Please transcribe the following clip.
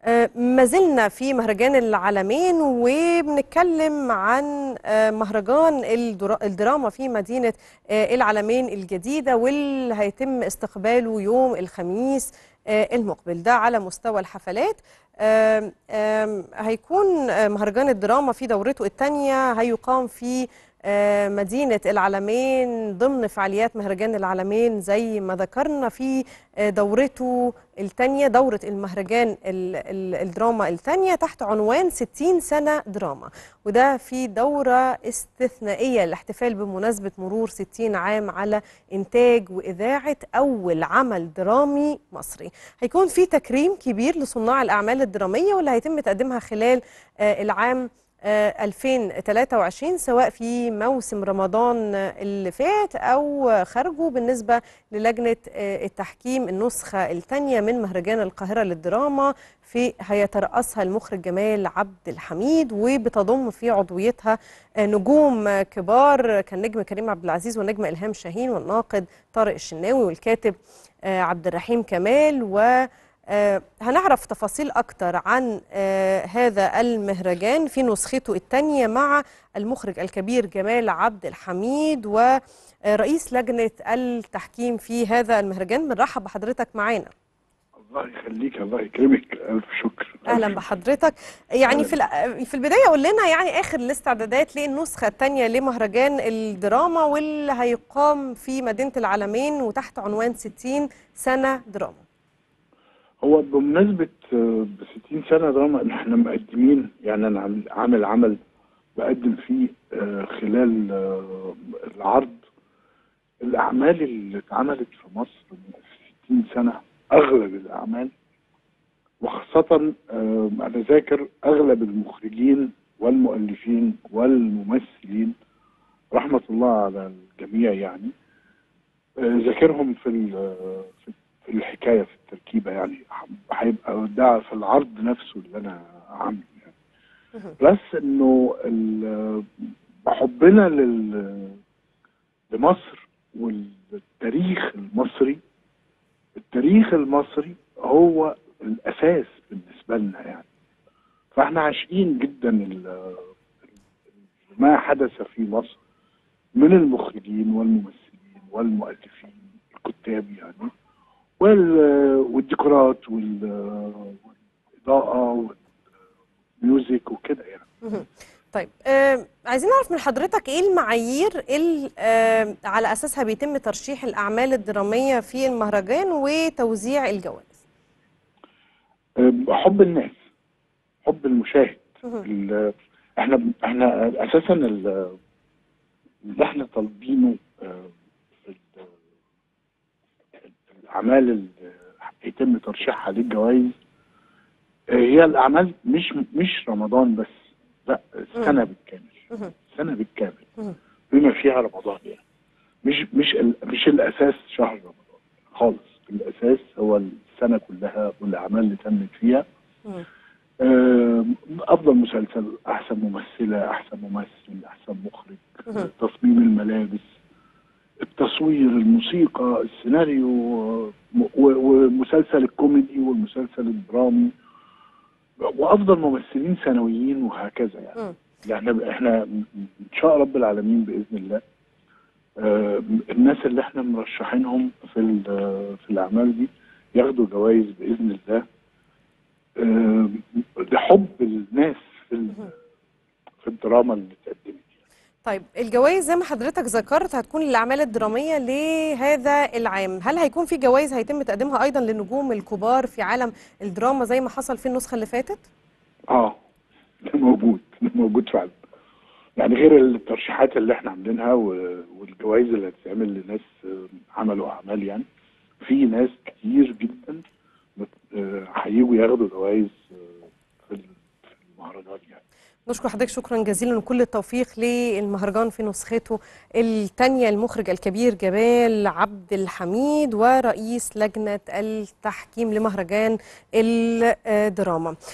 آه، ما زلنا في مهرجان العالمين وبنتكلم عن آه، مهرجان الدرا- الدراما في مدينة آه، العالمين الجديدة واللي هيتم استقباله يوم الخميس آه، المقبل ده على مستوى الحفلات آم، آم، هيكون آه، مهرجان الدراما في دورته الثانية هيقام في آه، مدينة العالمين ضمن فعاليات مهرجان العالمين زي ما ذكرنا في آه، دورته الثانية دورة المهرجان ال- ال- الدراما الثانية تحت عنوان 60 سنة دراما وده في دورة استثنائية للاحتفال بمناسبة مرور 60 عام على إنتاج وإذاعة أول عمل درامي مصري هيكون في تكريم كبير لصناع الأعمال الدرامية واللي هيتم تقديمها خلال آه، العام آه، 2023 سواء في موسم رمضان آه، اللي فات أو آه، خارجه بالنسبة للجنة آه، التحكيم النسخة الثانية من مهرجان القاهرة للدراما في هيترأسها المخرج جمال عبد الحميد وبتضم في عضويتها آه، نجوم آه، كبار كالنجم كريم عبد العزيز والنجم إلهام شاهين والناقد طارق الشناوي والكاتب آه، عبد الرحيم كمال و آه، هنعرف تفاصيل أكتر عن آه، هذا المهرجان في نسخته الثانية مع المخرج الكبير جمال عبد الحميد ورئيس لجنة التحكيم في هذا المهرجان بنرحب بحضرتك معانا الله يخليك الله يكرمك الف شكر أهلا ألف بحضرتك يعني في الأ- في البداية قول لنا يعني آخر الاستعدادات للنسخة الثانية لمهرجان الدراما واللي هيقام في مدينة العالمين وتحت عنوان 60 سنة دراما هو بمناسبة ب 60 سنة دراما إن احنا مقدمين يعني أنا عامل- عامل عمل بقدم فيه آه، خلال آه، العرض الأعمال اللي اتعملت في مصر من 60 سنة أغلب الأعمال وخاصة آه، أنا ذاكر أغلب المخرجين والمؤلفين والممثلين رحمة الله على الجميع يعني آه، ذاكرهم في ال- في في الحكايه في التركيبه يعني هيبقى ده في العرض نفسه اللي انا عامله يعني مهم. بلس انه ال- حبنا لل لمصر والتاريخ المصري التاريخ المصري هو الاساس بالنسبه لنا يعني فاحنا عاشقين جدا ال- ما حدث في مصر من المخرجين والممثلين والمؤلفين الكتاب يعني وال- والديكورات وال- والاضاءه والميوزك وكده يعني مهم. طيب آه عايزين نعرف من حضرتك ايه المعايير اللي آه على اساسها بيتم ترشيح الاعمال الدراميه في المهرجان وتوزيع الجوائز حب الناس حب المشاهد مهم. ال- احنا احنا اساسا ال- اللي احنا طالبينه آه، في ال- الاعمال اللي هيتم ترشيحها للجوائز آه، هي الاعمال مش مش رمضان بس لا السنه بالكامل مهم. السنه بالكامل مهم. بما فيها رمضان يعني مش مش ال- مش الاساس شهر رمضان خالص الاساس هو السنه كلها والاعمال اللي تمت فيها مهم. آه، افضل مسلسل احسن ممثله احسن ممثل احسن مخرج مهم. تصميم الملابس التصوير الموسيقى السيناريو آه، و- والمسلسل الكوميدي والمسلسل الدرامي وافضل ممثلين سنويين وهكذا يعني مم. يعني احنا ان شاء رب العالمين باذن الله آه، الناس اللي احنا مرشحينهم في ال- في الاعمال دي ياخدوا جوائز باذن الله آه، لحب الناس في ال- في الدراما اللي اتقدمت طيب الجوائز زي ما حضرتك ذكرت هتكون للاعمال الدراميه لهذا العام هل هيكون في جوائز هيتم تقديمها ايضا للنجوم الكبار في عالم الدراما زي ما حصل في النسخه اللي فاتت اه ده موجود ده موجود فعلا يعني غير الترشيحات اللي احنا عاملينها و- والجوائز اللي هتتعمل لناس آه، عملوا اعمال يعني في ناس كتير جدا مت- آه، هيجوا ياخدوا جوائز آه، في ال- في المهرجان يعني نشكر حضرتك شكرا جزيلا وكل التوفيق للمهرجان في نسخته الثانيه المخرج الكبير جمال عبد الحميد ورئيس لجنه التحكيم لمهرجان الدراما